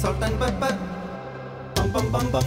salt and pepper. Pum pum pum pum.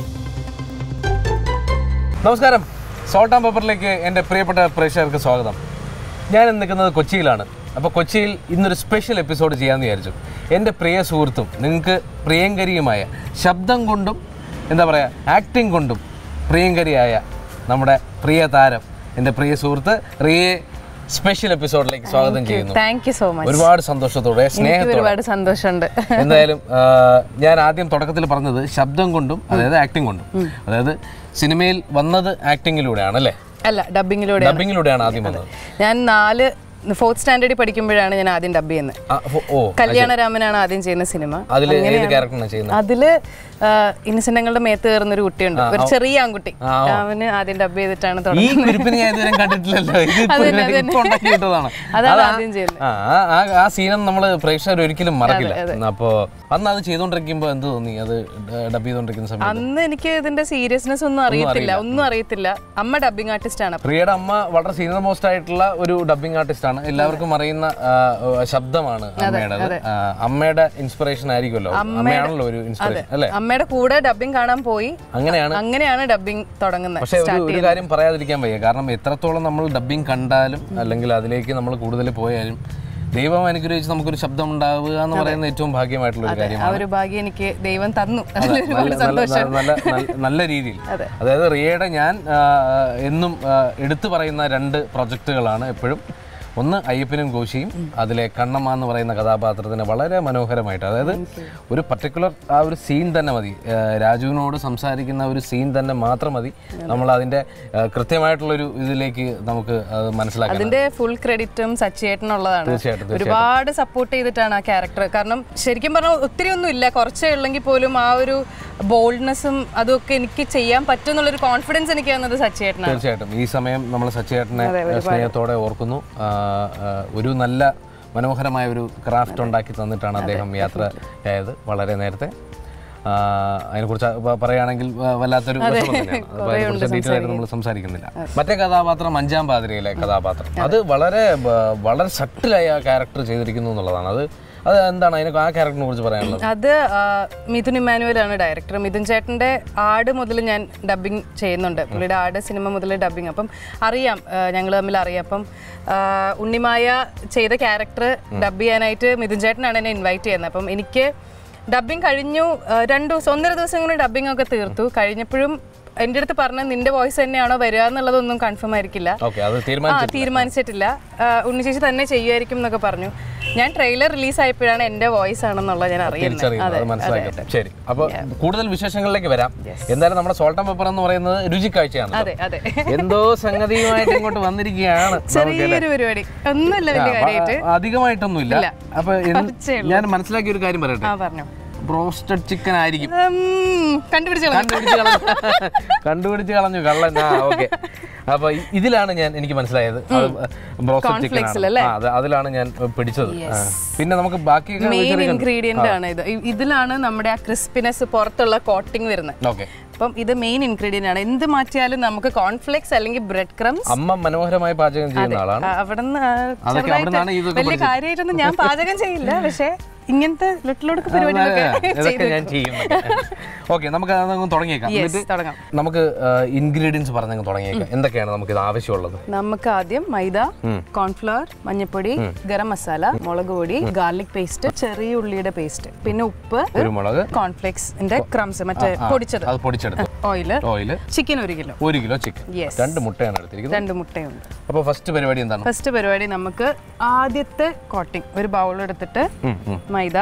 നമസ്കാരം salt and പേപ്പറിലേക്ക് എൻ്റെ പ്രിയപ്പെട്ട പ്രേക്ഷകർക്ക് സ്വാഗതം ഞാൻ ഇന്ന് നിൽക്കുന്നത് കൊച്ചിയിലാണ് അപ്പോൾ കൊച്ചിയിൽ ഇന്നൊരു സ്പെഷ്യൽ എപ്പിസോഡ് ചെയ്യാമെന്ന് വിചാരിച്ചു എൻ്റെ പ്രിയ സുഹൃത്തും നിങ്ങൾക്ക് പ്രിയങ്കരിയുമായ ശബ്ദം കൊണ്ടും എന്താ പറയുക ആക്ടിങ് കൊണ്ടും പ്രിയങ്കരിയായ നമ്മുടെ പ്രിയ താരം എൻ്റെ പ്രിയ സുഹൃത്ത് റിയെ സ്പെഷ്യൽ എപ്പിസോഡിലേക്ക് സ്വാഗതം ചെയ്യുന്നു താങ്ക് യു സോ മച്ച് ഒരുപാട് സന്തോഷത്തോടെ എനിക്ക് സ്നേഹത്തോടെ ഒരുപാട് സന്തോഷമുണ്ട് എന്തായാലും ആ, ഞാൻ ആദ്യം തുടക്കത്തിൽ പറഞ്ഞത് ശബ്ദം കൊണ്ടും അതായത് ആക്ടിങ് കൊണ്ടും അതായത് സിനിമയിൽ വന്നത് ആക്ടിങ്ങിലൂടെയാണ് അല്ലേ അല്ല ഡബിങ്ങിലൂടെ ഡബിങ്ങിലൂടെയാണ് ആദ്യം വന്നത് ഞാൻ നാല് ഫോർത്ത് സ്റ്റാൻഡേർഡിൽ പഠിക്കുമ്പോഴാണ് ഞാൻ ആദ്യം ഡബ് ചെയ്യുന്നത് ആ, ഫോ- ഓ കല്യാണരാമനാണ് ആദ്യം ചെയ്യുന്ന സിനിമ അതിൽ ഏത് ക്യാരക്ടറാണ് ചെയ്യുന്നത് അതില് ഇന്നസെന്റങ്ങളുടെ മേത്ത് കയറുന്ന ഒരു കുട്ടിയുണ്ട് ഒരു ചെറിയ ആൺകുട്ടി അവന് ആദ്യം ഡബ് ചെയ്തിട്ടാണ് ഈ തുടങ്ങുന്നത് കുരിപ്പിനെ ഞാൻ ഇതുവരെ കണ്ടിട്ടില്ലല്ലോ ഇത് ഇപ്പൊ അതന്നെ, ഇപ്പൊ അതന്നെ. ഉണ്ടാക്കി വിട്ടതാണ് അതാണ് അതാ- ആദ്യം ചെയ്യുന്നത്. ആ, ആ- ആ- ആ സീനം നമ്മൾ പ്രേക്ഷകർ ഒരിക്കലും മറക്കില്ല അപ്പോ അന്ന് അത് ചെയ്തോണ്ടിരിക്കുമ്പോ എന്ത് തോന്നി അത് ഡബ് ചെയ്തോണ്ടിരിക്കുന്ന സമയത്ത് അന്ന് എനിക്ക് ഇതിന്റെ സീരിയസ്നെസ് ഒന്നും അറിയത്തില്ല ഒന്നും അറിയത്തില്ല അമ്മ ഡബിങ് ആർട്ടിസ്റ്റ് ആണ് പ്രിയയുടെ അമ്മ വളരെ സീനിയർ മോസ്റ്റ് ആയിട്ടുള്ള ഒരു ഡബിംഗ് ആർട്ടിസ്റ്റ് ആണ് എല്ലാവർക്കും അറിയുന്ന ആ, ശബ്ദമാണ് അമ്മയുടെ അമ്മയുടെ ഇൻസ്പിറേഷൻ ആയിരിക്കുമല്ലോ അമ്മയാണല്ലോ ഒരു ഇൻസ്പിറേഷൻ അല്ലേ അമ്മയുടെ കൂടെ ഡബിങ് കാണാൻ പോയി അങ്ങനെയാണ് അങ്ങനെയാണ് ഡബിങ് തുടങ്ങുന്നത് പക്ഷെ ഒരു ഒരു കാര്യം പറയാതിരിക്കാൻ വയ്യ കാരണം എത്രത്തോളം നമ്മൾ ഡബിങ് കണ്ടാലും അല്ലെങ്കിൽ അതിലേക്ക് നമ്മൾ കൂടുതൽ പോയാലും ദൈവം അനുഗ്രഹിച്ച് നമുക്കൊരു ശബ്ദം ഉണ്ടാവുക എന്ന് പറയുന്നത് ഏറ്റവും ഭാഗ്യമായിട്ടുള്ള ഒരു ആ കാര്യമാണ് ഒരു ഭാഗ്യം എനിക്ക് ദൈവം തന്നു അതിൽ നല്ല ഒരുപാട് നല്ല സന്തോഷം നല്ല നല്ല- നല്ല രീതിയിൽ അതായത് റിയയുടെ ഞാൻ ആ, എന്നും ആ, എടുത്തു പറയുന്ന രണ്ട് പ്രൊജക്റ്റുകളാണ് എപ്പോഴും ഒന്ന് അയ്യപ്പനും കോശിയും അതിലെ കണ്ണമ്മ എന്ന് പറയുന്ന കഥാപാത്രത്തിന് വളരെ മനോഹരമായിട്ട് അതായത് ഒരു പർട്ടിക്കുലർ ആ ഒരു സീൻ തന്നെ മതി ആ, രാജുവിനോട് സംസാരിക്കുന്ന ഒരു സീൻ തന്നെ മാത്രം മതി നമ്മൾ അതിൻ്റെ ആ, കൃത്യമായിട്ടുള്ളൊരു ഇതിലേക്ക് നമുക്ക് അത് മനസ്സിലാക്കാൻ അതിന്റെ ഫുൾ ക്രെഡിറ്റും സച്ചിയേട്ടനുള്ളതാണ് തീർച്ചയായിട്ടും ഒരുപാട് സപ്പോർട്ട് ചെയ്തിട്ടാണ് ആ ക്യാരക്ടർ കാരണം ശരിക്കും പറഞ്ഞാൽ ഒത്തിരി ഒന്നും ഇല്ല കുറച്ചേ ഉള്ളെങ്കിൽ പോലും ആ ഒരു ബോൾഡ്നെസ്സും അതൊക്കെ എനിക്ക് ചെയ്യാൻ പറ്റും എന്നുള്ളൊരു കോൺഫിഡൻസ് എനിക്ക് തന്നത് സച്ചിയേട്ടനാണ് തീർച്ചയായിട്ടും ഈ സമയം നമ്മൾ സച്ചേട്ടനെ സ്നേഹത്തോടെ ഓർക്കുന്നു ആ, ആ, ഒരു നല്ല മനോഹരമായ ഒരു ക്രാഫ്റ്റ് ഉണ്ടാക്കി തന്നിട്ടാണ് അദ്ദേഹം യാത്രയായത് വളരെ നേരത്തെ ആ, അതിനെക്കുറിച്ച് പ- പറയുകയാണെങ്കിൽ വ- വല്ലാത്തൊരു വിഷമം തന്നെയാണ് അപ്പോൾ അതിനെക്കുറിച്ച് ഡീറ്റെയിൽ ആയിട്ട് നമ്മൾ സംസാരിക്കുന്നില്ല മറ്റേ കഥാപാത്രം അഞ്ചാം പാതിരയിലെ കഥാപാത്രം അത് വളരെ ബ- വളരെ സട്ടിലായി ആ ക്യാരക്ടർ ചെയ്തിരിക്കുന്നു എന്നുള്ളതാണ് അത് അത് എന്താണ് അതിനെ ആ ക്യാരക്ടറിനെ കുറിച്ച് പറയാനുള്ളത് അത് ആ, മിഥുൻ ഇമ്മാനുവൽ ആണ് ഡയറക്ടർ മിഥുൻ ചേട്ടന്റെ ആട് മുതൽ ഞാൻ ഡബിങ് ചെയ്യുന്നുണ്ട് പുള്ളിയുടെ ആട് സിനിമ മുതൽ ഡബിങ് അപ്പം അറിയാം ഞങ്ങൾ തമ്മിൽ അറിയാം അപ്പം ആ, ഉണ്ണിമായ ചെയ്ത ക്യാരക്ടർ ഡബ് ചെയ്യാനായിട്ട് മിഥുൻ ചേട്ടനാണ് എന്നെ ഇൻവൈറ്റ് ചെയ്യുന്നത് അപ്പം എനിക്ക് ഡബിങ് കഴിഞ്ഞു ആ, രണ്ട് ദിവസം ഒന്നര ദിവസം കൊണ്ട് ഡബിങ് ഒക്കെ തീർത്തു കഴിഞ്ഞപ്പോഴും എൻ്റെ അടുത്ത് പറഞ്ഞ നിന്റെ വോയിസ് തന്നെയാണോ വരിക എന്നുള്ളതൊന്നും കൺഫേം ആയിരിക്കില്ല ഓക്കെ അത് ആ തീരുമാനിച്ചു തീരുമാനിച്ചിട്ടില്ല ആ, ഉണ്ണിച്ചേച്ചി തന്നെ ചെയ്യുമായിരിക്കും എന്നൊക്കെ പറഞ്ഞു ഞാൻ ട്രെയിലർ റിലീസ് ആയപ്പോഴാണ് എന്റെ വോയിസ് ആണെന്നുള്ളത് ഞാൻ അറിയുന്നത് തിരിച്ചറിയുന്നത് അത് മനസ്സിലാക്കട്ടെ ശരി അപ്പൊ കൂടുതൽ വിശേഷങ്ങളിലേക്ക് വരാം എന്തായാലും നമ്മുടെ സോൾട്ട് ആൻഡ് പെപ്പർ എന്ന് പറയുന്നത് രുചിക്കാഴ്ചയാണ് അതെ അതെ എന്തോ സംഗതിയുമായിട്ട് ഇങ്ങോട്ട് വന്നിരിക്കുകയാണ് ചെറിയൊരു പരിപാടി ഒന്നുമില്ല വലിയ കാര്യമായിട്ട് അധികമായിട്ടൊന്നുമില്ല അപ്പൊ എന്ത്- കുറച്ചേ ഞാൻ മനസ്സിലാക്കിയ ഒരു കാര്യം പറയട്ടെ ആ പറഞ്ഞു ബ്രോസ്റ്റഡ് ചിക്കൻ ആയിരിക്കും കണ്ടുപിടിച്ചോളാം കണ്ടുപിടിച്ച് കളഞ്ഞു കണ്ടുപിടിച്ച് കളഞ്ഞു കള്ളൻ ആ ഓക്കെ അപ്പൊ ഇ- ഇതിലാണ് ഞാൻ എനിക്ക് മനസ്സിലായത് ബ്രോസ്റ്റഡ് ചിക്കൻ Cornflakes അല്ലേ? അതിലാണ് ഞാൻ പിടിച്ചത് ആ. പിന്നെ നമുക്ക് ബാക്കിയൊക്കെ മെയിൻ ഇൻഗ്രീഡിയന്റ് ആണ് ഇത് ഇ- ഇതിലാണ് നമ്മുടെ ആ ക്രിസ്പിനെസ് പുറത്തുള്ള കോട്ടിംഗ് വരുന്നത് ഓക്കെ അപ്പം ഇത് മെയിൻ ഇൻഗ്രീഡിയന്റ് ആണ് എന്ത് മാറ്റിയാലും നമുക്ക് കോൺഫ്ലെക്സ് അല്ലെങ്കിൽ ബ്രെഡ് ക്രംസ് അമ്മ മനോഹരമായി പാചകം ചെയ്യുന്ന ആളാണ് അവിടെ നിന്ന് അതൊക്കെ അവിടുന്നാണ് ഇതൊക്കെ വലിയ കാര്യമായിട്ടൊന്നും ഞാൻ പാചകം ചെയ്യില്ല പക്ഷെ ഇങ്ങനത്തെ ലിട്ടിലൊടുക്ക് പരിപാടികളൊക്കെ ഇതൊക്കെ ഞാൻ ചെയ്യും ഓക്കെ നമുക്ക് അതങ്ങ് തുടങ്ങിയേക്കാം യെസ് തുടങ്ങാം നമുക്ക് ഇൻഗ്രീഡിയൻസ് പറഞ്ഞങ്ങ് തുടങ്ങിയേക്കാം എന്തൊക്കെയാണ് നമുക്ക് ഇത് ആവശ്യമുള്ളത് നമുക്ക് ആദ്യം മൈദ കോൺഫ്ലവർ മഞ്ഞപ്പൊടി ഗരം മസാല മുളക് പൊടി ഗാർലിക് പേസ്റ്റ് ചെറിയ ഉള്ളിയുടെ പേസ്റ്റ് പിന്നെ ഉപ്പ് കുരുമുളക് കോൺഫ്ലെക്സിന്റെ ക്രംസ് മറ്റേ പൊടിച്ചത് അത് പൊടിച്ചെടുത്തു ഓയില് ഓയില് ചിക്കൻ ഒരു കിലോ ഒരു കിലോ ചിക്കൻ Yes. രണ്ട് മുട്ടയാണ് എടുത്തിരിക്കുന്നത് രണ്ട് മുട്ടയുണ്ട് അപ്പോൾ ഫസ്റ്റ് പരിപാടി എന്താണ് ഫസ്റ്റ് പരിപാടി നമുക്ക് ആദ്യത്തെ കോട്ടിംഗ് ഒരു ബൗൾ എടുത്തിട്ട് ഉം, ഉം. മൈദ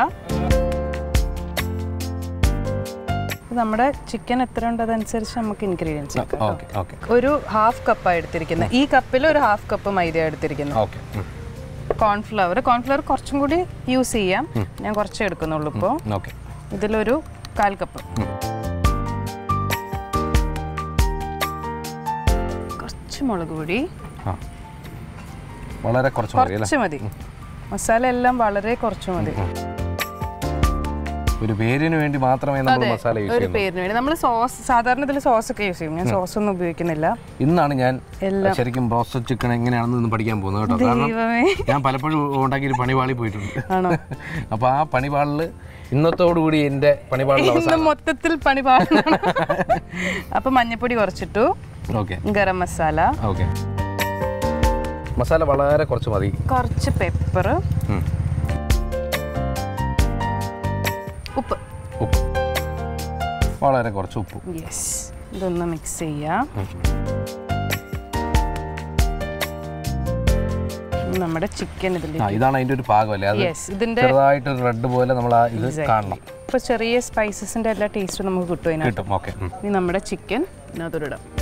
ഇത് നമ്മുടെ ചിക്കൻ എത്ര ഉണ്ട് അതനുസരിച്ച് നമുക്ക് ഇൻഗ്രീഡിയൻസ് വെക്കാം ഓക്കെ ഓക്കെ ഒരു ഹാഫ് കപ്പാണ് എടുത്തിരിക്കുന്നത് ഈ കപ്പിൽ ഒരു ഹാഫ് കപ്പ് മൈദ എടുത്തിരിക്കുന്നത് ഓക്കെ കോൺഫ്ലവർ കോൺഫ്ലവർ കുറച്ചും കൂടി യൂസ് ചെയ്യാം ഞാൻ കുറച്ചേ എടുക്കുന്നുള്ളൂ ഇപ്പോൾ ഓക്കെ ഇതിലൊരു കാൽ കപ്പ് കുറച്ച് മുളക് പൊടി ആ വളരെ കുറച്ച് മതി അല്ലേ കുറച്ച് മതി മസാല എല്ലാം വളരെ കുറച്ച് മതി ഒരു പേരിന് വേണ്ടി മാത്രമേ നമ്മൾ മസാല യൂസ് ഒരു ചെയ്യുന്നു പേരിന് വേണ്ടി നമ്മൾ സോസ് സാധാരണ ഇതിൽ സോസ് ഒക്കെ യൂസ് ചെയ്യും ഞാൻ സോസ് ഒന്നും ഉപയോഗിക്കുന്നില്ല ഇന്നാണ് ഞാൻ എല്ലാം. ശരിക്കും ബ്രോസ്റ്റഡ് ചിക്കൻ എങ്ങനെയാണെന്ന് ഇന്ന് പഠിക്കാൻ പോകുന്നത് കേട്ടോ കാരണം ദൈവമേ ഞാൻ പലപ്പോഴും ഉണ്ടാക്കിയൊരു പണിപാളി പോയിട്ടുണ്ട് ആണോ അപ്പോൾ ആ പണിപാളിൽ ഇന്നത്തോടുകൂടി എൻ്റെ പണിപാടുള്ള ഇന്ന് അവസാനം മൊത്തത്തിൽ പണി പാടുന്നതാണ് അപ്പൊ മഞ്ഞപ്പൊടി കുറച്ചിട്ടു ഓക്കെ ഗരം മസാല ഓക്കെ മസാല വളരെ കുറച്ച് മതി കുറച്ച് പെപ്പർ ഉം. ഉപ്പ് ഉപ്പ് വളരെ കുറച്ച് ഉപ്പ് യെസ് ഇതൊന്ന് മിക്സ് ചെയ്യാം നമ്മുടെ ചിക്കൻ ഇതിൽ ആ ഇതാണ് അതിൻ്റെ ഒരു പാകമല്ലേ അത് യെസ് ഇതിന്റെ ചെറുതായിട്ട് റെഡ് പോലെ നമ്മൾ ആ ഇത് കാണണം ഇപ്പൊ ചെറിയ സ്പൈസസിന്റെ എല്ലാ ടേസ്റ്റും നമുക്ക് കിട്ടും അതിനകത്ത് കിട്ടും ഓക്കെ ഇനി നമ്മുടെ ചിക്കൻ ഇതിനകത്തോടെ ഇടാം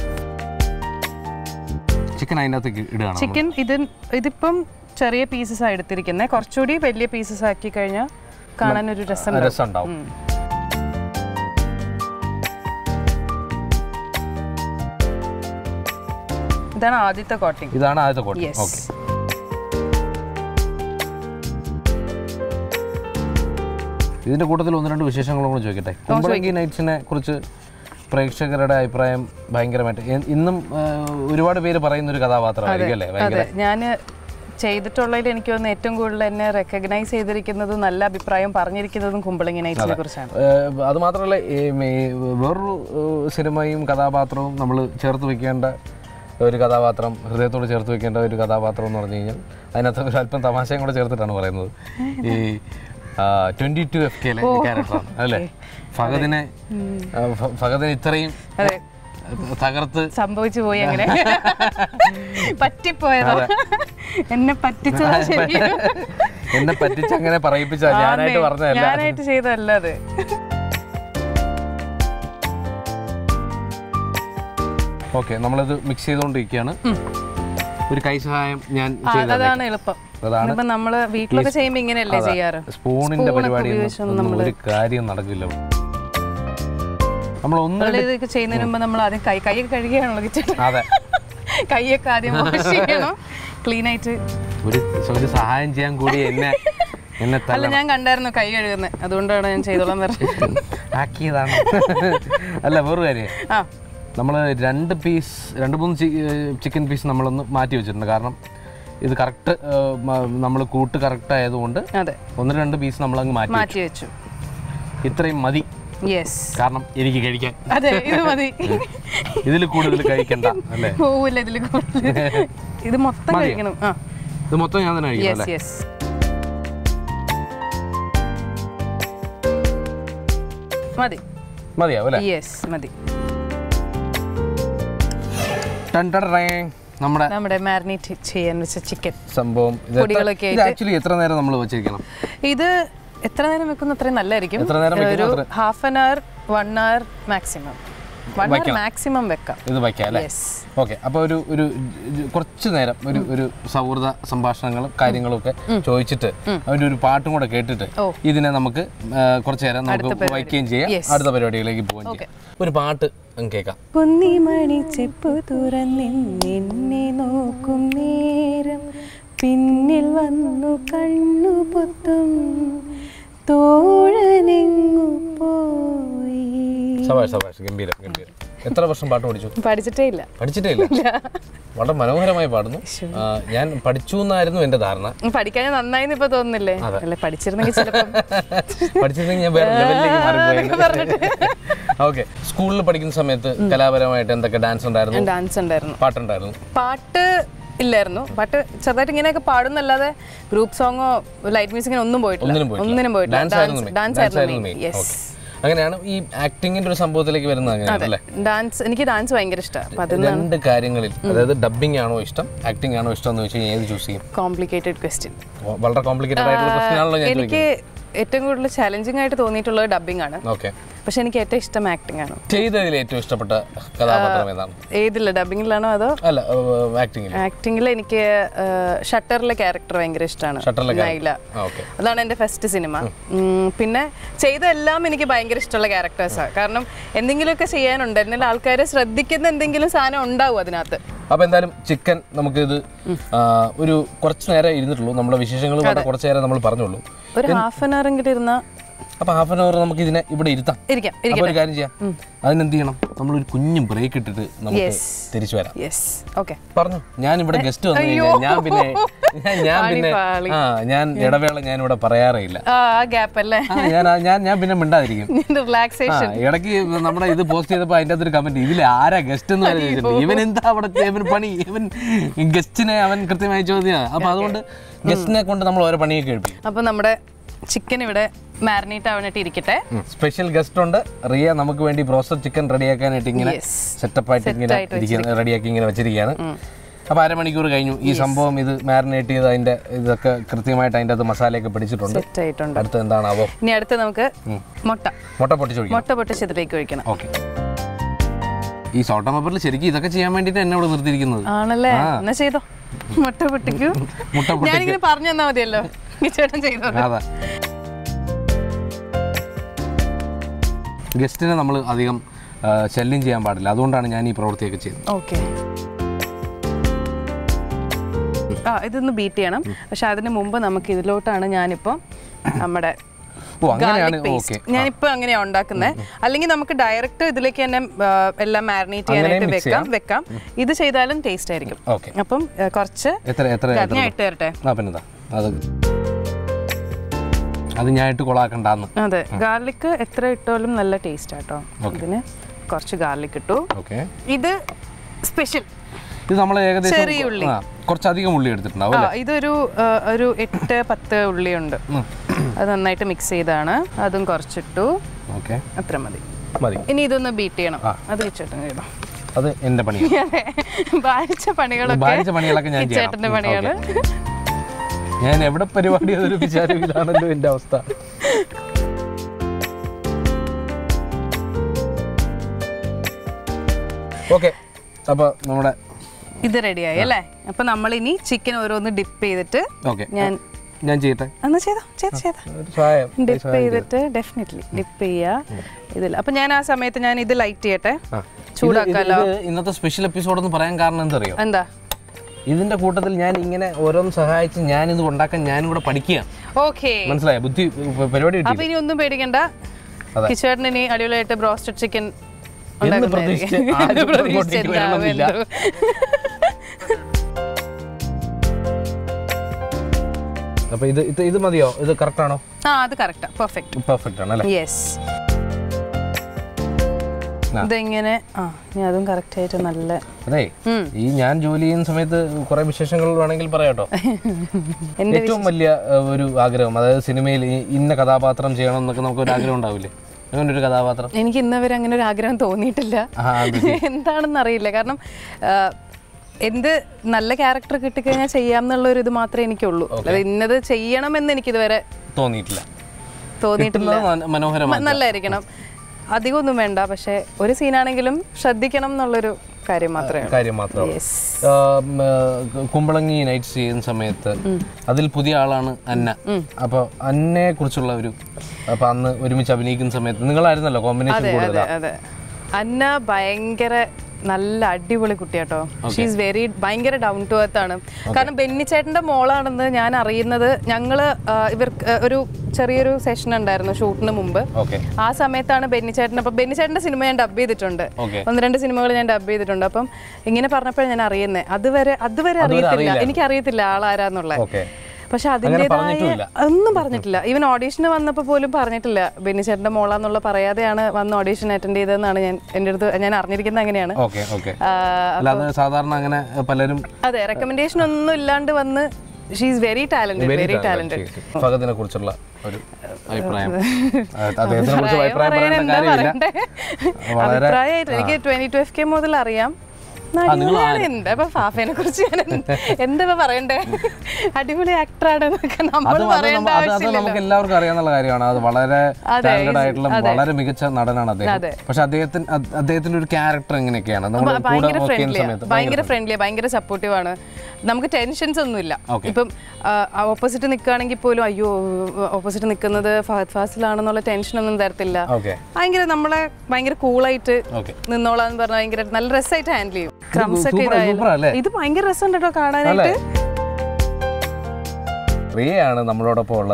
ചിക്കൻ അതിനകത്തേക്ക് ഇടുകയാണ് നമ്മൾ. ചിക്കൻ ഇത് ഇതിപ്പം ചെറിയ പീസസ് ആണ് എടുത്തിരിക്കുന്നത് കുറച്ചുകൂടി വലിയ പീസസ് ആക്കി കഴിഞ്ഞാൽ കാണാൻ ഒരു രസം ഉണ്ടാവും. രസം ഉണ്ടാവും ഉം. ഇതാണ് ആദ്യത്തെ കോട്ടിങ് ഇതാണ് ആദ്യത്തെ കോട്ട യെസ് ഓക്കെ ഇതിന്റെ കൂട്ടത്തിൽ ഒന്ന് രണ്ട് വിശേഷങ്ങളും കൂടെ ചോദിക്കട്ടെ കുമ്പളങ്കി നൈറ്റ്സിനെ കുറിച്ച് പ്രേക്ഷകരുടെ അഭിപ്രായം ഭയങ്കരമായിട്ട് എ- ഇന്നും ആ, ഒരുപാട് പേര് പറയുന്ന ഒരു കഥാപാത്രമായിരിക്കും അല്ലേ ഭയങ്കര അതെ ഞാൻ ചെയ്തിട്ടുള്ളതിൽ എനിക്ക് തോന്നുന്നു ഏറ്റവും കൂടുതൽ എന്നെ റെക്കഗ്നൈസ് ചെയ്തിരിക്കുന്നതും നല്ല അഭിപ്രായം പറഞ്ഞിരിക്കുന്നതും കുമ്പളങ്ങി നൈറ്റ്സിനെ കുറിച്ചാണ് ഏഹ് അത് മാത്രമല്ല ഈ മേ- വേറൊരു ഏഹ് സിനിമയും കഥാപാത്രവും നമ്മൾ ചേർത്ത് വെക്കേണ്ട ഒരു കഥാപാത്രം ഹൃദയത്തോട് ചേർത്ത് വെക്കേണ്ട ഒരു കഥാപാത്രം എന്ന് പറഞ്ഞു കഴിഞ്ഞാൽ അതിനകത്ത് ഒരു അല്പം തമാശയും കൂടെ ചേർത്തിട്ടാണ് പറയുന്നത് ഈ ട്വന്റി ടു എഫ് കെയിലെ ക്യാരക്ടറാണ് അല്ലേ ഫഹദിനെ ആ, ഫ- ഫഹദിനെ ഇത്രയും അതെ തകർത്ത് സംഭവിച്ചു പോയി അങ്ങനെ പറ്റിപ്പോയതോ എന്നെ പറ്റിച്ചതാ ശരി എന്നെ പറ്റിച്ച് അങ്ങനെ പറയിപ്പിച്ച ഞാനായിട്ട് പറഞ്ഞതല്ല ഞാനായിട്ട് ചെയ്തതല്ല അത് ഓക്കെ നമ്മളിത് മിക്സ് ചെയ്തുകൊണ്ടിരിക്കുകയാണ് ഒരു കൈ സഹായം ഞാൻ ആ, ചെയ്ത അതാണ് എളുപ്പം അതാണ് ഇപ്പൊ നമ്മള് വീട്ടിലൊക്കെ ചെയ്യുമ്പോ ഇങ്ങനെയല്ലേ ചെയ്യാറ് സ്പൂണിന്റെ സ്പൂണൊക്കെ പരിപാടി ഉപയോഗിച്ചൊന്നും ഒന്നും ഒരു കാര്യം നടക്കില്ല നമ്മൾ ഒന്ന് നമ്മള് ഇതൊക്കെ ചെയ്യുന്നതിന് മുമ്പ് നമ്മൾ ആദ്യം കൈ കൈയൊക്കെ കഴുകിയാണല്ലോ കിച്ചൺ അതെ കൈയൊക്കെ ആദ്യം വാഷ് ചെയ്യണം ക്ലീൻ ആയിട്ട് ഒരു ഒരു സഹായം ചെയ്യാൻ കൂടി എന്നെ എന്നെ അല്ല തല്ല ഞാൻ കണ്ടായിരുന്നു കൈ കഴുകുന്നത് അതുകൊണ്ടാണ് ഞാൻ ചെയ്തോളാൻ പറഞ്ഞത് ആക്കിയതാണ് അല്ല വേറൊരു കാര്യം ആ നമ്മൾ രണ്ട് പീസ് രണ്ട് മൂന്ന് ചിക്കൻ പീസ് നമ്മളൊന്ന് മാറ്റി വെച്ചിട്ടുണ്ട് കാരണം ഇത് കറക്റ്റ് നമ്മൾ കൂട്ട് കറക്റ്റ് ആയതുകൊണ്ട് അതെ ഒന്ന് രണ്ട് പീസ് നമ്മളങ്ങ് മാറ്റി മാറ്റി വെച്ചു ഇത്രയും മതി യെസ് കാരണം എനിക്ക് കഴിക്കാൻ അതെ ഇത് മതി ഇതിൽ കൂടുതൽ കഴിക്കണ്ട അല്ലേ പോവില്ല ഇതിൽ കൂടുതൽ ഇത് മൊത്തം കഴിക്കണം ആ ഇത് മൊത്തം ഞാൻ തന്നെ കഴിക്കണം യെസ് അല്ലേ യെസ് മതി മതിയാവും അല്ലേ യെസ് മതി ടൺ ടൺ ടേ. നമ്മുടെ നമ്മുടെ മാരിനേറ്റ് ചെയ്യാൻ വെച്ച ചിക്കൻ സംഭവം ഇത് പൊടികളൊക്കെ എത്ര- ഇത് ആക്ച്വലി എത്ര നേരം നമ്മൾ വെച്ചിരിക്കണം ഇത് എത്ര നേരം വെക്കുന്ന അത്രയും നല്ലതായിരിക്കും എത്ര നേരം വെക്കുന്നു ഒരു half an hour one hour maximum one hour maximum വെക്കാം ഇത് വയ്ക്കാം അല്ലേ യെസ് ഓക്കെ അപ്പോൾ ഒരു ഒരു ജ- കുറച്ച് നേരം ഒരു ഒരു സൗഹൃദ സംഭാഷണങ്ങളും കാര്യങ്ങളും ഒക്കെ ചോദിച്ചിട്ട് അതിൻ്റെ ഒരു പാട്ടും കൂടെ കേട്ടിട്ട് ഓ. ഇതിനെ നമുക്ക് ആ, കുറച്ച് നേരം നമുക്ക് വയ്ക്കുകയും ചെയ്യാം Yes. അടുത്ത പരിപാടികളിലേക്ക് പോവുകയും ചെയ്യാം ഒരു പാട്ട് അങ്ങ് കേൾക്കാം കുന്നിമണി ചെപ്പ് തുറന്നെന്നെ നോക്കും നേരം പിന്നിൽ വന്നു കണ്ണു പൊത്തും തോഴനെങ്ങു പോയി സഭാഷ് സഭാഷ് ഗംഭീരം ഗംഭീരം എത്ര വർഷം പാട്ട് പഠിച്ചു പഠിച്ചിട്ടേ ഇല്ല പഠിച്ചിട്ടേ ഇല്ല വളരെ മനോഹരമായി പാടുന്നു ആ, ഞാൻ പഠിച്ചു എന്നായിരുന്നു എൻ്റെ ധാരണ പഠിക്കാൻ നന്നായിന്ന് ഇപ്പൊ തോന്നുന്നില്ലേ അല്ലെ പഠിച്ചിരുന്നെങ്കിൽ ചിലപ്പം പഠിച്ചിരുന്നെങ്കിൽ ഞാൻ വേറെ ലെവലിലേക്ക് മാറിപ്പോയി ഓക്കെ സ്കൂളിൽ പഠിക്കുന്ന സമയത്ത് കലാപരമായിട്ട് എന്തൊക്കെ ഡാൻസ് ഉണ്ടായിരുന്നു ഡാൻസ് ഉണ്ടായിരുന്നു പാട്ടുണ്ടായിരുന്നു പാട്ട് ഇല്ലായിരുന്നു പാട്ട് ചെറുതായിട്ട് ഇങ്ങനെയൊക്കെ പാടുന്നല്ലാതെ ഗ്രൂപ്പ് സോങ്ങോ ലൈറ്റ് മ്യൂസിക്കിനോ ഒന്നും പോയിട്ടില്ല ഒന്നിനും പോയിട്ടില്ല. ഒന്നിനും പോയിട്ടില്ല Dance ആയിരുന്നു main. ഡാൻസ് Dance ആയിരുന്നു ആയിരുന്നു മെയിൻ main. Yes Okay. അങ്ങനെയാണ് ഈ ആക്ടിങ്ങിന്റെ ഒരു സംഭവത്തിലേക്ക് വരുന്നത് അങ്ങനെയാണ് അല്ലേ ഡാൻസ് എനിക്ക് ഡാൻസ് ഭയങ്കര ഇഷ്ടമാണ് അപ്പൊ അത് രണ്ട് കാര്യങ്ങളിൽ അതായത് ഡബിംഗ് ആണോ ഇഷ്ടം ആക്ടിംഗ് ആണോ ഇഷ്ടം എന്ന് വെച്ച് കഴിഞ്ഞാൽ ഏത് ചൂസ് ചെയ്യും കോംപ്ലിക്കേറ്റഡ് ക്വസ്റ്റ്യൻ വളരെ കോംപ്ലിക്കേറ്റഡ് ആയിട്ടുള്ള പ്രശ്നമാണല്ലോ ഞാൻ എനിക്ക് ഏറ്റവും കൂടുതൽ ചാലഞ്ചിങ് ആയിട്ട് തോന്നിയിട്ടുള്ളത് ഡബിംഗ് ആണ് ഓക്കെ പക്ഷെ എനിക്ക് ഏറ്റവും ഇഷ്ടം ആക്ടിംഗ് ആണ് ചെയ്തതിൽ ഏറ്റവും ഇഷ്ടപ്പെട്ട കഥാപാത്രം ഏതാണ് ഏതില്ല ഡബിങ്ങിലാണോ അതോ അല്ല ആക്ടിങ്ങിൽ ആക്ടിങ്ങിൽ എനിക്ക് ഷട്ടറിലെ ക്യാരക്ടർ ഭയങ്കര ഇഷ്ടമാണ് ഷട്ടറിലെ നൈല ഓക്കെ അതാണ് എൻ്റെ ഫസ്റ്റ് സിനിമ ഉം, പിന്നെ ചെയ്തെല്ലാം എനിക്ക് ഭയങ്കര ഇഷ്ടമുള്ള ക്യാരക്ടേഴ്സാണ് കാരണം എന്തെങ്കിലുമൊക്കെ ചെയ്യാനുണ്ട് എന്നാൽ ആൾക്കാരെ ശ്രദ്ധിക്കുന്ന എന്തെങ്കിലും സാധനം ഉണ്ടാവും അതിനകത്ത് അപ്പോൾ എന്തായാലും ചിക്കൻ നമുക്കിത് ആ, ഒരു കുറച്ച് നേരം ഇരുന്നിട്ടുള്ളൂ നമ്മുടെ വിശേഷങ്ങൾ കുറച്ച് നേരം നമ്മൾ പറഞ്ഞുള്ളൂ ഒരു ഹാഫ് ആൻ അവർ എങ്കിലും ഇരുന്ന അപ്പൊ ഹാഫ് ആൻ അവർ നമുക്ക് ഇതിനെ ഇവിടെ ഇരുത്താം ഇരിക്കാം അപ്പൊ ഇരിക്കട്ടെ ഒരു കാര്യം ചെയ്യാം അതിനെന്ത് ചെയ്യണം നമ്മളൊരു കുഞ്ഞു ബ്രേക്ക് ഇട്ടിട്ട് നമുക്ക് Yes. തിരിച്ചു വരാം യെസ് ഓക്കെ പറഞ്ഞു ഞാൻ ഇവിടെ ഗസ്റ്റ് വന്നു കഴിഞ്ഞാൽ ഞാൻ പിന്നെ ഞാൻ- ഞാൻ പിന്നെ പാളി. ആ ഞാൻ ഇടവേള ഞാൻ ഇവിടെ പറയാറേയില്ല ആ ഗ്യാപ്പ് അല്ലേ ആ, ഞാൻ ഞാൻ ഞാൻ പിന്നെ മിണ്ടാതിരിക്കും ആ റിലാക്സേഷൻ ഇടയ്ക്ക് നമ്മുടെ ഇത് പോസ്റ്റ് ചെയ്തപ്പോ അതിന്റെ അകത്തൊരു കമന്റ് ഇതിൽ ആരാ ഗസ്റ്റ് എന്ന് വരെ ചോദിച്ചിട്ടുണ്ട് ഇവൻ എന്താ അവിടെ ഇവൻ പണി ഇവൻ ഗസ്റ്റിനെ അവൻ കൃത്യമായി ചോദ്യമാണ് അപ്പൊ അതുകൊണ്ട് ഗസ്റ്റിനെ കൊണ്ട് നമ്മൾ ഓരോ പണിയൊക്കെ കഴിപ്പിക്കും അപ്പൊ നമ്മുടെ ചിക്കൻ ഇവിടെ മാരിനേറ്റ് ആവാനായിട്ട് ഇരിക്കട്ടെ സ്പെഷ്യൽ ഗസ്റ്റ് ഉണ്ട് റിയ നമുക്ക് വേണ്ടി ബ്രോസ്റ്റർ ചിക്കൻ റെഡിയാക്കാനായിട്ട് ഇങ്ങനെ Yes. സെറ്റപ്പ് ആയിട്ട് ഇങ്ങനെ ആയിട്ട് ഇരിക്കുന്ന റെഡിയാക്കി ഇങ്ങനെ വെച്ചിരിക്കുകയാണ് അപ്പൊ അരമണിക്കൂർ കഴിഞ്ഞു ഈ സംഭവം ഇത് മാരിനേറ്റ് ചെയ്ത് അതിന്റെ ഇതൊക്കെ കൃത്യമായിട്ട് അതിന്റെ അകത്ത് മസാലയൊക്കെ പിടിച്ചിട്ടുണ്ട് സെറ്റ് ആയിട്ടുണ്ട് അടുത്ത് എന്താണാവോ ഇനി അടുത്ത് നമുക്ക് മുട്ട മുട്ട പൊട്ടിച്ചൊഴിക്കും മുട്ട പൊട്ടിച്ചതിലേക്ക് ഒഴിക്കണം ഓക്കെ ഈ സോട്ട പേപ്പറിൽ ശരിക്കും ഇതൊക്കെ ചെയ്യാൻ വേണ്ടിയിട്ട് എന്നെ ഇവിടെ നിർത്തിയിരിക്കുന്നത് ആണല്ലേ എന്നാ ചെയ്തോ മുട്ട പൊട്ടിക്കൂ മുട്ട പൊട്ടിക്ക്. ഞാനിങ്ങനെ പറഞ്ഞു തന്നാ മതിയല്ലോ ഈ ചേട്ടൻ ചെയ്തോ അതാ ഗസ്റ്റിനെ നമ്മൾ അധികം ആ, ശല്യം ചെയ്യാൻ പാടില്ല അതുകൊണ്ടാണ് ഞാൻ ഈ പ്രവൃത്തിയൊക്കെ ചെയ്യുന്നത് ഓക്കെ ആ ഇതൊന്ന് ബീറ്റ് ചെയ്യണം പക്ഷെ അതിന് മുമ്പ് നമുക്ക് ഇതിലോട്ടാണ് ഞാനിപ്പോ നമ്മുടെ ഓ അങ്ങനെയാണ് ഗാർലിക് ഓക്കെ പേസ്റ്റ് ഞാനിപ്പോ അങ്ങനെയാ ഉണ്ടാക്കുന്നത് അല്ലെങ്കിൽ നമുക്ക് ഡയറക്റ്റ് ഇതിലേക്ക് തന്നെ ആ, എല്ലാം മാരിനേറ്റ് അങ്ങനെ ചെയ്യാനായിട്ട് mix വെക്കാം വെക്കാം ഇത് ചെയ്താലും ടേസ്റ്റ് ആയിരിക്കും ഓക്കെ അപ്പം ആ, കുറച്ച് എത്ര എത്ര എത്ര ഞാൻ ഇട്ട് തരട്ടെ ആ പിന്നെന്താ അത് അത് ഞാൻ ഇട്ട് കൊളാക്കണ്ടെന്ന് അതെ ഗാർലിക് എത്ര ഇട്ടാലും നല്ല ടേസ്റ്റ് ആട്ടോ ഇതിന് കുറച്ച് ഗാർലിക് ഇട്ടു ഓക്കെ ഇത് സ്പെഷ്യൽ ഇത് നമ്മൾ ഏകദേശം ചെറിയ ഉള്ളി. ആ കുറച്ചധികം ഉള്ളി എടുത്തിട്ടുണ്ടാവും ആ ഇതൊരു ആ, ഒരു എട്ട് പത്ത് ഉള്ളിയുണ്ട് അത് നന്നായിട്ട് മിക്സ് ചെയ്താണ് അതും കുറച്ചിട്ടു ഓക്കെ അത്ര മതി മതി ഇനി ഇതൊന്ന് ബീറ്റ് ചെയ്യണം അത് ചേട്ടൻ ചെയ്തോ അത് എൻ്റെ പണിയാണ് അതെ ഭാരിച്ച പണികളൊക്കെ ഭാരിച്ച പണികളൊക്കെ ഞാൻ ഈ ചെയ്യണം. ചേട്ടന്റെ ഉം, പണികള് ഞാൻ എവിടെ പരിപാടി അതൊരു വിചാരമില്ലാണല്ലോ എൻ്റെ അവസ്ഥ ഓക്കെ അപ്പോൾ നമ്മുടെ ഇത് റെഡിയായി അല്ലേ അപ്പൊ നമ്മൾ ഇനി ചിക്കൻ ഓരോന്ന് ഡിപ്പ് ചെയ്തിട്ട് ഓക്കെ ഞാൻ ഞാൻ ചെയ്യട്ടെ അന്ന് ചെയ്തോ ചെയ്തോ ചെയ്തോ ഒരു സഹായം ഡിപ്പ് ചെയ്തിട്ട് ഡെഫിനറ്റ്ലി ഡിപ്പ് ചെയ്യുക ഇതിൽ അപ്പൊ ഞാൻ ആ സമയത്ത് ഞാൻ ഇത് ലൈറ്റ് ചെയ്യട്ടെ ആ. ചൂടാക്കാലോ ഇത് ഇന്നത്തെ സ്പെഷ്യൽ എപ്പിസോഡ് എന്ന് പറയാൻ കാരണം എന്തറിയോ എന്താ ഇതിന്റെ കൂട്ടത്തിൽ ഞാൻ ഇങ്ങനെ ഓരോന്ന് സഹായിച്ച് ഞാൻ ഇത് ഉണ്ടാക്കാൻ ഞാനും കൂടെ പഠിക്കുകയാണ് ഓക്കെ മനസ്സിലായോ ബുദ്ധി പ- പരിപാടി കിട്ടി അപ്പൊ ഇനി ഒന്നും പേടിക്കണ്ട അതെ. കിച്ചേട്ടൻ ഇനി അടിപൊളിയായിട്ട് ബ്രോസ്റ്റഡ് ചിക്കൻ എന്ന് പ്രതീക്ഷിച്ച് ആരും ഇങ്ങോട്ടേക്ക് വരണമെന്നില്ല. അപ്പൊ ഇത് ഇത് ഇത് മതിയോ ഇത് കറക്റ്റ് ആണോ ആ അത് കറക്റ്റാ പെർഫെക്റ്റ് പെർഫെക്റ്റ് ആണ് അല്ലേ യെസ് ആ. ഇതെങ്ങനെ ആ ഞാൻ അതും കറക്റ്റ് ആയിട്ട് നല്ല അതെ ഉം. ഈ ഞാൻ ജോലി ചെയ്യുന്ന സമയത്ത് കുറെ വിശേഷങ്ങൾ വേണമെങ്കിൽ പറയാട്ടോ എന്റെ ഏറ്റവും വലിയ ഏഹ്, ഒരു ആഗ്രഹം അതായത് സിനിമയിൽ ഈ ഇന്ന കഥാപാത്രം ചെയ്യണം എന്നൊക്കെ നമുക്ക് ഒരു ആഗ്രഹം ഉണ്ടാവില്ലേ അങ്ങനെ ഒരു കഥാപാത്രം എനിക്ക് ഇന്നവരെ അങ്ങനെ ഒരു ആഗ്രഹം തോന്നിയിട്ടില്ല ആ അത് എന്താണെന്ന് അറിയില്ല കാരണം ആ, എന്ത് നല്ല ക്യാരക്ടർ കിട്ടിക്കഴിഞ്ഞാൽ ചെയ്യാം എന്നുള്ള ഒരു ഇത് മാത്രമേ എനിക്കുള്ളൂ അല്ലാതെ ഇന്നത് ചെയ്യണമെന്ന് എനിക്കിതുവരെ തോന്നിയിട്ടില്ല തോന്നിയിട്ടില്ല കിട്ടുന്നത് മന- മനോഹരമാണ് നല്ലതായിരിക്കണം അധികമൊന്നും വേണ്ട പക്ഷെ ഒരു സീനാണെങ്കിലും ശ്രദ്ധിക്കണം എന്നുള്ളൊരു കാര്യം മാത്രമേ ഉള്ളൂ കാര്യം മാത്രം യെസ് കുമ്പളങ്ങി നൈറ്റ്സ് ചെയ്യുന്ന സമയത്ത് അതിൽ പുതിയ ആളാണ് അന്ന അപ്പൊ അന്നയെ കുറിച്ചുള്ള ഒരു അപ്പൊ അന്ന് ഒരുമിച്ച് അഭിനയിക്കുന്ന സമയത്ത് നിങ്ങളായിരുന്നല്ലോ കോമ്പിനേഷൻ അതെ കൂടുതൽ അതെ അതെ അന്ന ഭയങ്കര നല്ല അടിപൊളി കുട്ടിയാട്ടോ ഷീസ് വെരി ഭയങ്കര ഡൗൺ ടു എർത്ത് ആണ് കാരണം ബെന്നിച്ചേട്ടന്റെ മോളാണെന്ന് ഞാൻ അറിയുന്നത് ഞങ്ങള് ആ, ഇവർക്ക് ആ, ഒരു ചെറിയൊരു സെഷൻ ഉണ്ടായിരുന്നു ഷൂട്ടിന് മുമ്പ് ഓക്കെ ആ സമയത്താണ് ബെന്നിച്ചേട്ടൻ അപ്പം ബെന്നിച്ചേട്ടന്റെ സിനിമ ഞാൻ ഡബ് ചെയ്തിട്ടുണ്ട് ഓക്കെ ഒന്ന് രണ്ട് സിനിമകൾ ഞാൻ ഡബ് ചെയ്തിട്ടുണ്ട് അപ്പം ഇങ്ങനെ പറഞ്ഞപ്പോഴാണ് ഞാൻ അറിയുന്നത് അതുവരെ അതുവരെ അറിയത്തില്ല എനിക്ക് അറിയത്തില്ല ആളാരാന്നുള്ള ഓക്കെ പക്ഷെ പറഞ്ഞിട്ടുമില്ല. അതിൻ്റെതായ ഒന്നും പറഞ്ഞിട്ടില്ല ഈവൻ ഓഡീഷന് വന്നപ്പോൾ പോലും പറഞ്ഞിട്ടില്ല ബെന്നിച്ചേട്ടന്റെ മോളാന്നുള്ള പറയാതെയാണ് വന്ന് ഓഡീഷൻ അറ്റൻഡ് ചെയ്തതെന്നാണ് ഞാൻ എൻ്റെ അടുത്ത് ഞാൻ അറിഞ്ഞിരിക്കുന്നത് അങ്ങനെയാണ് ഓക്കെ ഓക്കെ ആ, അല്ലാതെ സാധാരണ അങ്ങനെ പലരും അതെ റെക്കമെൻഡേഷൻ ഒന്നും ഇല്ലാണ്ട് വന്ന് she's very talented very talented ഫഹദിനെ കുറിച്ചുള്ള ഒരു അഭിപ്രായം ആ, അദ്ദേഹത്തിനെ കുറിച്ച് അഭിപ്രായം പറയാൻ പറയേണ്ട എന്താ കാര്യമില്ല പറയണ്ടേ വളരെ അഭിപ്രായമായിട്ട് എനിക്ക് ട്വന്റി ടു എഫ് കെ മുതൽ അറിയാം അടിപൊളിയാണ് എന്താ ഇപ്പൊ ഫാഫിനെ കുറിച്ച് ഞാൻ എന്ത്- എന്താ ഇപ്പൊ പറയണ്ടേ അടിപൊളി ആക്ടറാണ് എന്നൊക്കെ നമ്മൾ അത് അത് പറയേണ്ട നമ്മ- അത് അത് ആവശ്യമില്ല നമുക്ക് എല്ലാവർക്കും അറിയാവുന്ന കാര്യമാണ് അത് വളരെ അതെ, ടാലന്റഡ് ആയിട്ടുള്ള അതെ. വളരെ മികച്ച നടനാണ് അദ്ദേഹം അതെ. പക്ഷെ അദ്ദേഹത്തിന് അത് അദ്ദേഹത്തിന്റെ ഒരു ക്യാരക്ടർ എങ്ങനെയൊക്കെയാണ് നമ്മൾ കൂടെ ഭയങ്കര വർക്ക് ചെയ്യുന്ന ഫ്രണ്ട്ലിയാ സമയത്ത് ഭയങ്കര ഫ്രണ്ട്ലിയാ ഭയങ്കര സപ്പോർട്ടീവ് ആണ് നമുക്ക് ടെൻഷൻസ് ഒന്നുമില്ല Okay. ഇപ്പം ഓപ്പോസിറ്റ് നിൽക്കുകയാണെങ്കിൽ പോലും അയ്യോ ഓപ്പോസിറ്റ് നിൽക്കുന്നത് ഫഹദ് ഫാസിലാണെന്നുള്ള ടെൻഷൻ ഒന്നും തരത്തില്ല ഓക്കെ ഭയങ്കര നമ്മളെ ഭയങ്കര കൂളായിട്ട് ഓക്കെ നിന്നോളാന്ന് പറഞ്ഞാൽ ഭയങ്കര നല്ല രസമായിട്ട് ഹാൻഡിൽ ചെയ്യും ക്രംസ് ഒക്കെ super- super അല്ലേ? ഇതായാലും ഇത് ഭയങ്കര രസമുണ്ട് കേട്ടോ കാണാനായിട്ട് റിയയാണ് നമ്മളോടൊപ്പം ഉള്ളത്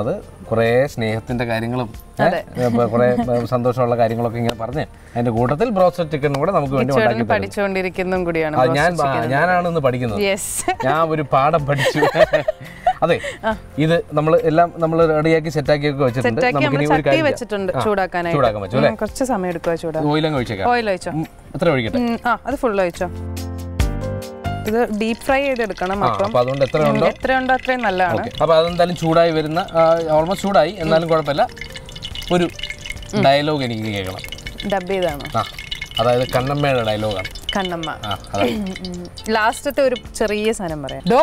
കുറേ സ്നേഹത്തിന്റെ കാര്യങ്ങളും കുറെ സന്തോഷമുള്ള കാര്യങ്ങളൊക്കെ ഇങ്ങനെ പറഞ്ഞ് അതിന്റെ കൂട്ടത്തിൽ ബ്രോസ്റ്റഡ് ചിക്കനും കൂടെ നമുക്ക് വേണ്ടി ഉണ്ടാക്കി ചേട്ടൻ പഠിച്ചുകൊണ്ടിരിക്കുന്നതും കൂടിയാണ് ആ, ഞാൻ ആ, ഞാനാണ് ഇന്ന് പഠിക്കുന്നത് യെസ് ഞാൻ ഒരു പാഠം പഠിച്ചു അതെ ഇത് നമ്മൾ എല്ലാം നമ്മൾ റെഡിയാക്കി സെറ്റാക്കി ഒക്കെ വെച്ചിട്ടുണ്ട് സെറ്റാക്കി നമുക്ക് നമ്മൾ ഇനി ഒരു ചട്ടി കാര്യം ചെയ്യാം. വെച്ചിട്ടുണ്ട് ആ, ചൂടാക്കാനായിട്ട് ചൂടാക്കാൻ പറ്റും അല്ലേ ഉം, കുറച്ച് സമയം എടുക്കുക ചൂടാ ഓയിലങ്ങ് ഒഴിച്ചേക്കാം ഓയിൽ ഒഴിച്ചോ ഉം, എത്ര ഒഴിക്കട്ടെ ഉം, ആ അത് ഫുൾ ഒഴിച്ചോ ഇത് ഡീപ് ഫ്രൈ ചെയ്തെടുക്കണം ആ അപ്പം അപ്പൊ അതുകൊണ്ട് എത്ര ഉണ്ടോ എത്രയുണ്ടോ അത്രയും നല്ലതാണ് ഓക്കെ അപ്പൊ അതെന്തായാലും ചൂടായി വരുന്ന ഓൾമോസ്റ്റ് ചൂടായി എന്നാലും കുഴപ്പമില്ല ഒരു ഡയലോഗ് എനിക്ക് കേൾക്കണം ഡബ് ചെയ്താണോ ആ അതായത് കണ്ണമ്മയുടെ ഡയലോഗാണ് കണ്ണമ്മ ആ അതെ ലാസ്റ്റത്തെ ഒരു ചെറിയ സാധനം പറയാം ഡോ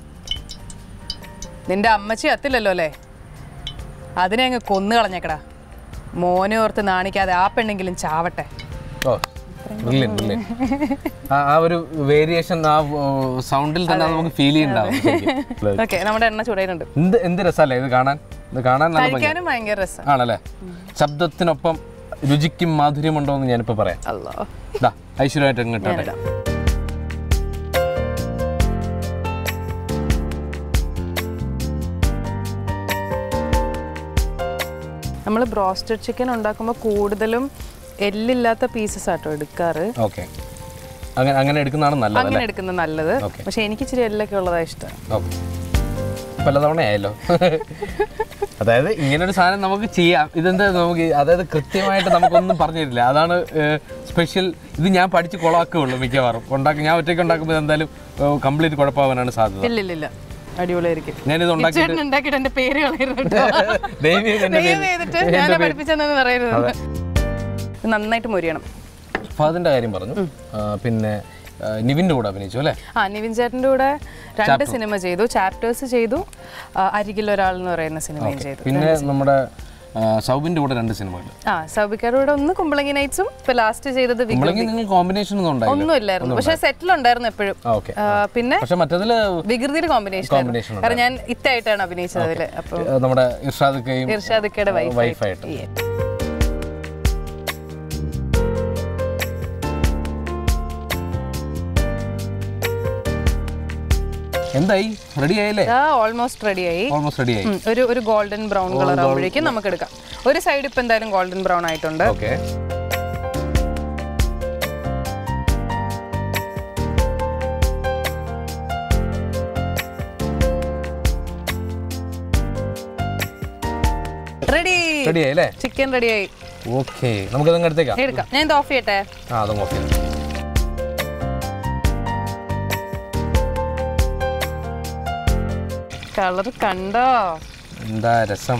നിന്റെ അമ്മച്ചി അത്തില്ലല്ലോ അല്ലേ അതിനെ അങ്ങ് കൊന്നു കളഞ്ഞേക്കടാ മോനെ ഓർത്ത് നാണിക്കാതെ ആ പെണ്ണെങ്കിലും ചാവട്ടെ ഓ ബ്രില്യൻ ബ്രില്യൻ ആ ആ ഒരു വേരിയേഷൻ ആ സൗണ്ടിൽ തന്നെ നമുക്ക് ഫീൽ ചെയ്യുന്നുണ്ടാവും ശരിക്കും. ഓക്കെ നമ്മുടെ എണ്ണ ചൂടായിട്ടുണ്ട് എന്ത് എന്ത് രസമല്ലേ ഇത് കാണാൻ ഇത് കാണാൻ നല്ല ഭംഗി കഴിക്കാനും ഭയങ്കര രസം ആണല്ലേ ശബ്ദത്തിനൊപ്പം രുചിക്കും മാധുര്യമുണ്ടോ എന്ന് ഞാനിപ്പോൾ പറയാം അല്ലോ ദാ ഐശ്വര്യമായിട്ട് ഇങ്ങോട്ടെ ഞാനിടാം നമ്മൾ ബ്രോസ്റ്റഡ് ചിക്കൻ ഉണ്ടാക്കുമ്പോൾ കൂടുതലും എല്ലില്ലാത്ത പീസസ് ആട്ടോ എടുക്കാറ് ഓക്കെ അങ്ങനെ അങ്ങനെ എടുക്കുന്നതാണ് നല്ലത് അങ്ങനെ എടുക്കുന്നത് നല്ലത് Okay. പക്ഷെ എനിക്ക് ഇച്ചിരി എല്ലൊക്കെ ഉള്ളതാ ഇഷ്ടം ഓക്കെ പലതവണ ആയല്ലോ അതായത് ഇങ്ങനെ ഒരു സാധനം നമുക്ക് ചെയ്യാം ഇതെന്താ നമുക്ക് അതായത് കൃത്യമായിട്ട് നമുക്കൊന്നും പറഞ്ഞു തരില്ല അതാണ് സ്പെഷ്യൽ ഇത് ഞാൻ പഠിച്ച് കൊളാക്കുകയുള്ളൂ മിക്കവാറും ഉണ്ടാക്കി ഞാൻ ഒറ്റയ്ക്ക് ഉണ്ടാക്കുമ്പോൾ എന്തായാലും കംപ്ലീറ്റ് കുഴപ്പമാവാനാണ് സാധ്യത ഇല്ല ഇല്ല ഇല്ല അടിപൊളിയായിരിക്കും ഞാനിത് ഉണ്ടാക്കി ചേട്ടൻ ഉണ്ടാക്കിയിട്ട് എന്റെ പേര് കളയരുത് കേട്ടോ. ദൈവം എന്നെ ദയവ് ചെയ്തിട്ട് ഞാൻ പഠിപ്പിച്ചെന്നു പറയരുത് ഇത് നന്നായിട്ട് മൊരിയണം ഫാദിന്റെ കാര്യം പറഞ്ഞു ആ, പിന്നെ ആ, നിവിന്റെ കൂടെ അഭിനയിച്ചു അല്ലേ ആ നിവിൻ ചേട്ടൻ്റെ കൂടെ രണ്ട് സിനിമ ചെയ്തു ചാപ്റ്റേഴ്സ് ചെയ്തു ആ, അരികിൽ ഒരാൾ എന്ന് പറയുന്ന സിനിമയും ചെയ്തു പിന്നെ നമ്മുടെ ആ, സൗബിന്റെ കൂടെ രണ്ട് സിനിമകൾ ആ സൗബിക്കാരുടെ കൂടെ ഒന്ന് കുമ്പളങ്ങി നൈറ്റ്സും ഇപ്പൊ ലാസ്റ്റ് ചെയ്തത് വിഗ് നമ്മളെങ്കിൽ നിങ്ങൾ കോമ്പിനേഷൻ ഒന്നും ഉണ്ടായില്ല ഒന്നും ഇല്ലായിരുന്നു പക്ഷെ സെറ്റിൽ ഉണ്ടായിരുന്നു എപ്പോഴും ആ ഓക്കെ ആ, പിന്നെ പക്ഷെ മറ്റതില് വികൃതിയുടെ കോമ്പിനേഷൻ Combination കാരണം ഞാൻ ഇത്തായിട്ടാണ് അഭിനയിച്ചത് അതില് അപ്പൊ ആ, നമ്മുടെ ഇർഷാദക്കയും ഇർഷാദിക്കയുടെ വൈഫ് വൈഫായിട്ട് എന്തായി റെഡി ആയില്ലേ ഓൾമോസ്റ്റ് റെഡിയായി ഓൾമോസ്റ്റ് റെഡി ആയി ഒരു ഒരു ഗോൾഡൻ ബ്രൗൺ കളർ ആകുമ്പോഴേക്കും നമുക്ക് എടുക്കാം ഒരു സൈഡ് ഇപ്പൊ എന്തായാലും ഗോൾഡൻ ബ്രൗൺ ആയിട്ടുണ്ട് ഓക്കെ റെഡി റെഡി ആയി അല്ലേ ചിക്കൻ റെഡിയായി ഓക്കെ നമുക്കതങ്ങ് എടുത്തേക്കാം എടുക്കാം ഞാൻ ഇത് ഓഫ് ചെയ്യട്ടെ ആ അതങ്ങ് ഓക്കെ കളർ കണ്ടോ എന്താ രസം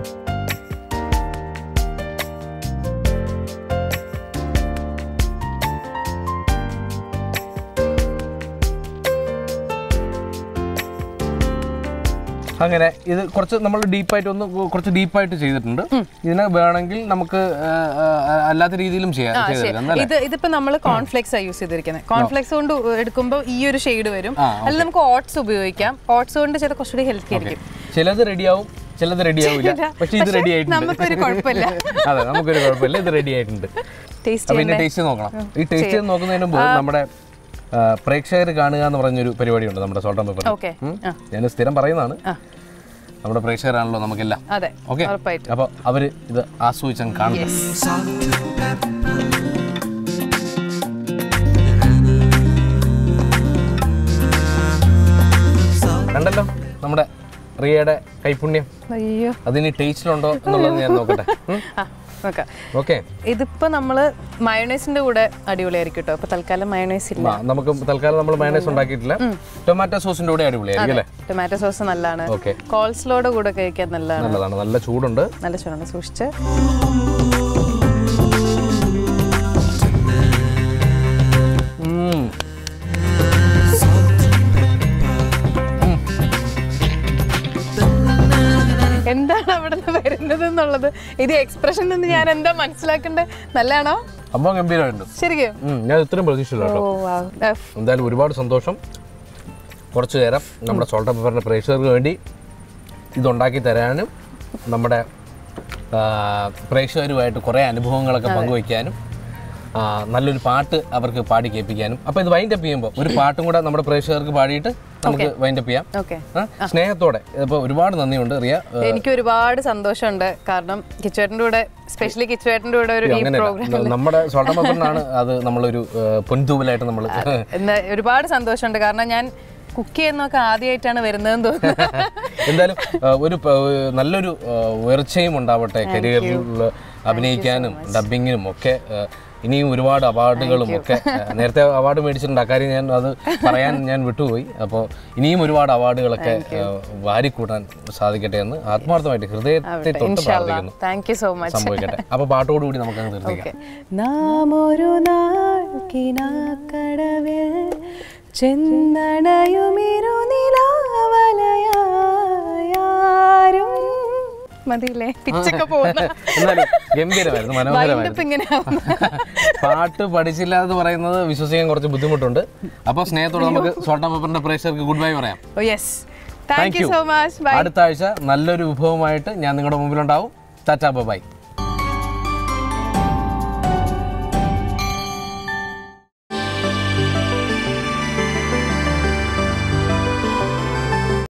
അങ്ങനെ ഇത് കുറച്ച് നമ്മൾ ഡീപ്പായിട്ട് ഒന്ന് കുറച്ച് ഡീപ്പായിട്ട് ചെയ്തിട്ടുണ്ട് ഇതിനെ വേണമെങ്കിൽ നമുക്ക് ആ, ആ, അല്ലാത്ത രീതിയിലും ചെയ്യാം ചെയ്തെടുക്കാം എന്നല്ലേ ഇത് ഇതിപ്പോ നമ്മൾ കോൺഫ്ലെക്സ് യൂസ് ചെയ്തിരിക്കുന്നത് കോൺഫ്ലെക്സ് കൊണ്ട് എടുക്കുമ്പോൾ ഈ ഒരു ഷെയ്ഡ് വരും ആ, അല്ലെങ്കിൽ നമുക്ക് ഓട്സ് ഉപയോഗിക്കാം ഓട്സ് കൊണ്ട് ചില കുറച്ചുകൂടി ഹെൽത്തി ആയിരിക്കും ചിലത് റെഡിയാവും ചിലത് റെഡി ആവില്ല പക്ഷെ ഇത് റെഡി ആയിട്ടുണ്ട് നമുക്കൊരു കുഴപ്പമില്ല അതെ നമുക്കൊരു കുഴപ്പമില്ല ഇത് റെഡി ആയിട്ടുണ്ട് ടേസ്റ്റ് അപ്പൊ ഇതിന്റെ ടേസ്റ്റ് നോക്കണം ഈ ടേസ്റ്റ് ചെയ്ത് നോക്കുന്നതിന് മുമ്പ് നമ്മുടെ പ്രേക്ഷകർ കാണുക എന്ന് പറഞ്ഞൊരു പരിപാടിയുണ്ട് നമ്മുടെ സോൾട്ട് പേപ്പർ ഓക്കെ ഞാൻ സ്ഥിരം പറയുന്നതാണ് ആ. നമ്മുടെ പ്രേക്ഷകരാണല്ലോ നമുക്കെല്ലാം അതെ ഓക്കെ ഉറപ്പായിട്ടും അപ്പൊ അവര് ഇത് ആസ്വദിച്ചങ്ങ് കാണും കണ്ടല്ലോ നമ്മുടെ റിയയുടെ കൈപുണ്യം അയ്യോ അതിന് ടേസ്റ്റിലുണ്ടോ എന്നുള്ളത് ഞാൻ നോക്കട്ടെ ആ നോക്കാം ഓക്കെ ഇതിപ്പോ നമ്മള് മയോണൈസിന്റെ കൂടെ അടിപൊളിയായിരിക്കും കേട്ടോ അപ്പൊ തൽക്കാലം മയോണൈസ് ഇല്ല നമുക്ക് തൽക്കാലം നമ്മൾ മയണൈസ് ഉണ്ടാക്കിയിട്ടില്ല ടൊമാറ്റോ സോസിന്റെ കൂടെ അടിപൊളിയായിരിക്കും അല്ലേ ടൊമാറ്റോ സോസ് നല്ലതാണ് ഓക്കെ കോൾസ്ലോയുടെ കൂടെ കഴിക്കാൻ നല്ലതാണ് നല്ലതാണ് നല്ല ചൂടുണ്ട് നല്ല ചൂടാണ് സൂക്ഷിച്ച് ഉം. എന്താണ് അവിടെ നിന്ന് വരുന്നത് എന്നുള്ളത് ഇത് എക്സ്പ്രഷൻ നിന്ന് ഞാൻ എന്താ മനസ്സിലാക്കണ്ടേ നല്ലതാണോ സംഭവം ഗംഭീരമായിട്ടുണ്ട് ശരിക്കും ഉം, ഞാൻ ഇത്രയും പ്രതീക്ഷിച്ചില്ല ഓ കേട്ടോ wow. ആ, എന്തായാലും ഒരുപാട് സന്തോഷം കുറച്ച് നേരം നമ്മുടെ സോൾട്ട് പേപ്പറിൻ്റെ പ്രേക്ഷകർക്ക് വേണ്ടി ഇതുണ്ടാക്കി തരാനും നമ്മുടെ ആ, പ്രേക്ഷകരുമായിട്ട് കുറേ അനുഭവങ്ങളൊക്കെ പങ്കുവയ്ക്കാനും ആ, നല്ലൊരു പാട്ട് അവർക്ക് പാടി കേൾപ്പിക്കാനും അപ്പോൾ ഇത് വൈൻഡ് അപ്പ് ചെയ്യുമ്പോൾ ഒരു പാട്ടും കൂടെ നമ്മുടെ പ്രേക്ഷകർക്ക് പാടിയിട്ട് നമുക്ക് വൈൻഡപ്പ് ചെയ്യാം ഓക്കെ ആ? സ്നേഹത്തോടെ ഇപ്പോൾ ഒരുപാട് നന്ദിയുണ്ട് റിയ ഏ, എനിക്ക് ഒരുപാട് സന്തോഷമുണ്ട് കാരണം കിച്ചുവേട്ടൻ്റെ കൂടെ സ്പെഷ്യലി കിച്ചുവേട്ടൻ്റെ കൂടെ ഒരു ഈ പ്രോഗ്രാം അങ്ങനെയല്ല നമ്മുടെ സ്വന്തം ആണ് അത് നമ്മളൊരു ഏ, പൊൻതൂവലായിട്ട് നമ്മൾ എന്താ ഒരുപാട് സന്തോഷമുണ്ട് കാരണം ഞാൻ കുക്ക് ചെയ്യുന്നൊക്കെ ആദ്യമായിട്ടാണ് വരുന്നതെന്ന് തോന്നുന്നു എന്തായാലും ആ, ഒരു പ- നല്ലൊരു ആ, ഉയർച്ചയും ഉണ്ടാവട്ടെ കരിയറിൽ അഭിനയിക്കാനും ഡബിങ്ങിനും ഒക്കെ ആ, ഇനിയും ഒരുപാട് അവാർഡുകളും ഒക്കെ ആ, നേരത്തെ അവാർഡ് മേടിച്ചിട്ടുണ്ട് അക്കാര്യം ഞാൻ അത് പറയാൻ ഞാൻ വിട്ടുപോയി അപ്പോൾ ഇനിയും ഒരുപാട് അവാർഡുകളൊക്കെ ആ, വാരിക്കൂട്ടാൻ സാധിക്കട്ടെ എന്ന് ആത്മാർത്ഥമായിട്ട് ഹൃദയത്തെ തൊട്ട് പ്രാർത്ഥിക്കുന്നു താങ്ക് യു സോ മച്ച് സംഭവിക്കട്ടെ അപ്പോൾ പാട്ടോടുകൂടി നമുക്ക് അങ്ങ് തീർത്തേക്കാം നാം ഒരു നാൾ കിനാക്കടവിൽ ചെന്നണയുമിരുനിലാവലയാരും മതിയില്ലേ പിച്ചൊക്കെ പോകുന്ന എന്നാലും ഗംഭീരമായിരുന്നു മനോഹരമായിരുന്നു വൈൻഡപ്പ് ഇങ്ങനെ ആവുന്നു. പാട്ട് പഠിച്ചില്ല എന്ന് പറയുന്നത് വിശ്വസിക്കാൻ കുറച്ച് ബുദ്ധിമുട്ടുണ്ട് അപ്പോൾ സ്നേഹത്തോടെ നമുക്ക് സോൾട്ട് പേപ്പറിന്റെ പ്രേക്ഷകർക്ക് ഗുഡ് ബൈ പറയാം oh yes thank you so much bye അടുത്ത ആഴ്ച നല്ലൊരു വിഭവമായിട്ട് ഞാൻ നിങ്ങളുടെ മുമ്പിലുണ്ടാവും ടാറ്റാ ബൈ